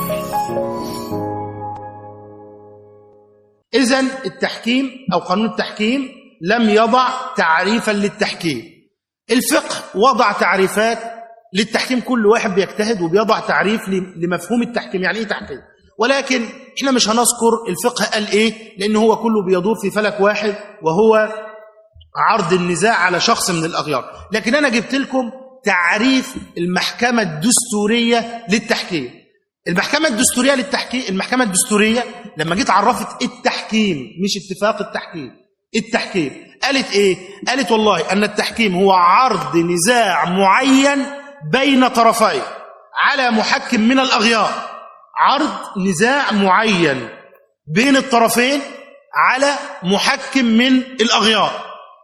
إذا التحكيم أو قانون التحكيم لم يضع تعريفا للتحكيم الفقه وضع تعريفات للتحكيم كل واحد بيجتهد وبيضع تعريف لمفهوم التحكيم يعني ايه تحكيم ولكن احنا مش هنذكر الفقه قال ايه لان هو كله بيدور في فلك واحد وهو عرض النزاع على شخص من الاغيار لكن انا جبت لكم تعريف المحكمه الدستوريه للتحكيم المحكمه الدستوريه للتحكيم المحكمه الدستوريه لما جيت عرفت التحكيم مش اتفاق التحكيم التحكيم قالت ايه قالت والله ان التحكيم هو عرض نزاع معين بين طرفين على محكم من الاغيار عرض نزاع معين بين الطرفين على محكم من الاغيار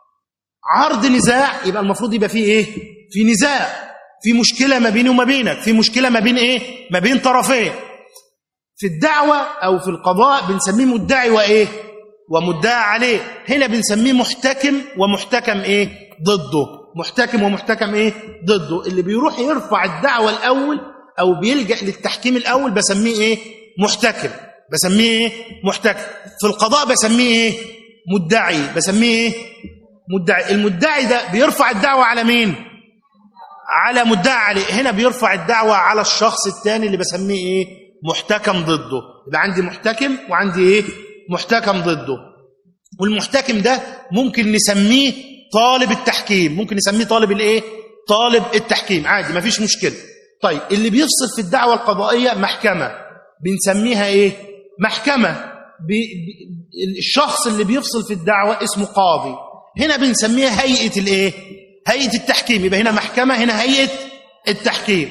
عرض نزاع يبقى المفروض يبقى فيه ايه في نزاع في مشكله ما بيني وما بينك في مشكله ما بين ايه ما بين طرفين في الدعوه او في القضاء بنسميه مدعي وايه ومدعى عليه هنا بنسميه محتكم ومحتكم ايه ضده محتكم ومحتكم ايه ضده اللي بيروح يرفع الدعوه الاول او بيلجا للتحكيم الاول بسميه ايه محتكم بسميه ايه محتكم في القضاء بسميه ايه مدعي بسميه ايه مدعي المدعي ده بيرفع الدعوه على مين على مدعي عليه هنا بيرفع الدعوه على الشخص الثاني اللي بسميه ايه محتكم ضده يبقى عندي محتكم وعندي ايه محتكم ضده والمحتكم ده ممكن نسميه طالب التحكيم ممكن نسميه طالب الايه طالب التحكيم عادي ما فيش مشكله طيب اللي بيفصل في الدعوه القضائيه محكمه بنسميها ايه محكمه بي بي الشخص اللي بيفصل في الدعوه اسمه قاضي هنا بنسميها هيئه الايه هيئه التحكيم يبقى هنا محكمه هنا هيئه التحكيم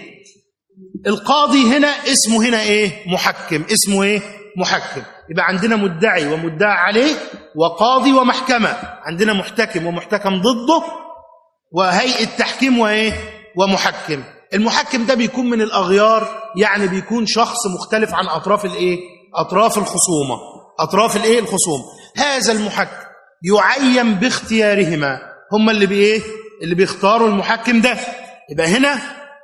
القاضي هنا اسمه هنا ايه محكم اسمه ايه محكم يبقى عندنا مدعي ومدعى عليه وقاضي ومحكمة عندنا محتكم ومحتكم ضده وهيئة تحكيم وإيه ومحكم المحكم ده بيكون من الأغيار يعني بيكون شخص مختلف عن أطراف الإيه أطراف الخصومة أطراف الإيه الخصومة هذا المحكم يعين باختيارهما هم اللي بإيه اللي بيختاروا المحكم ده يبقى هنا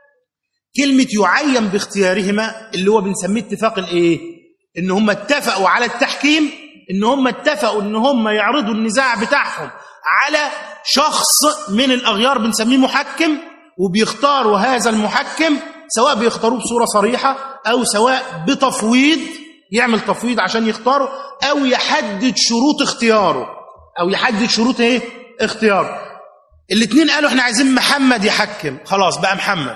كلمة يعين باختيارهما اللي هو بنسميه اتفاق الإيه ان هم اتفقوا على التحكيم ان هم اتفقوا ان هم يعرضوا النزاع بتاعهم على شخص من الاغيار بنسميه محكم وبيختاروا هذا المحكم سواء بيختاروه بصوره صريحه او سواء بتفويض يعمل تفويض عشان يختاره او يحدد شروط اختياره او يحدد شروط ايه اختياره الاثنين قالوا احنا عايزين محمد يحكم خلاص بقى محمد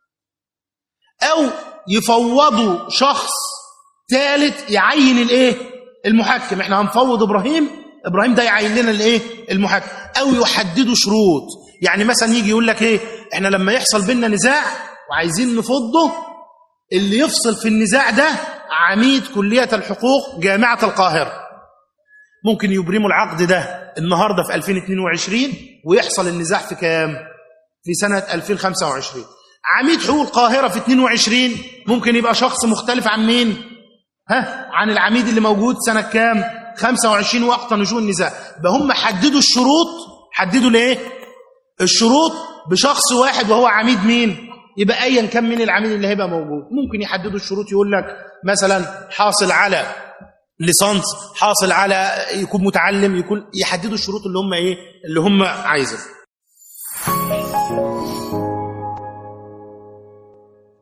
او يفوضوا شخص ثالث يعين الايه المحكم احنا هنفوض ابراهيم ابراهيم ده يعين لنا الايه المحكم او يحددوا شروط يعني مثلا يجي يقول لك ايه احنا لما يحصل بينا نزاع وعايزين نفضه اللي يفصل في النزاع ده عميد كلية الحقوق جامعة القاهرة ممكن يبرموا العقد ده النهاردة في 2022 ويحصل النزاع في كام في سنة 2025 عميد حقوق القاهرة في 22 ممكن يبقى شخص مختلف عن مين ها عن العميد اللي موجود سنة كام 25 وقت نشوء النزاع يبقى هم حددوا الشروط حددوا ليه الشروط بشخص واحد وهو عميد مين يبقى ايا كان مين العميد اللي هيبقى موجود ممكن يحددوا الشروط يقول لك مثلا حاصل على ليسانس حاصل على يكون متعلم يكون يحددوا الشروط اللي هم ايه اللي هم عايزين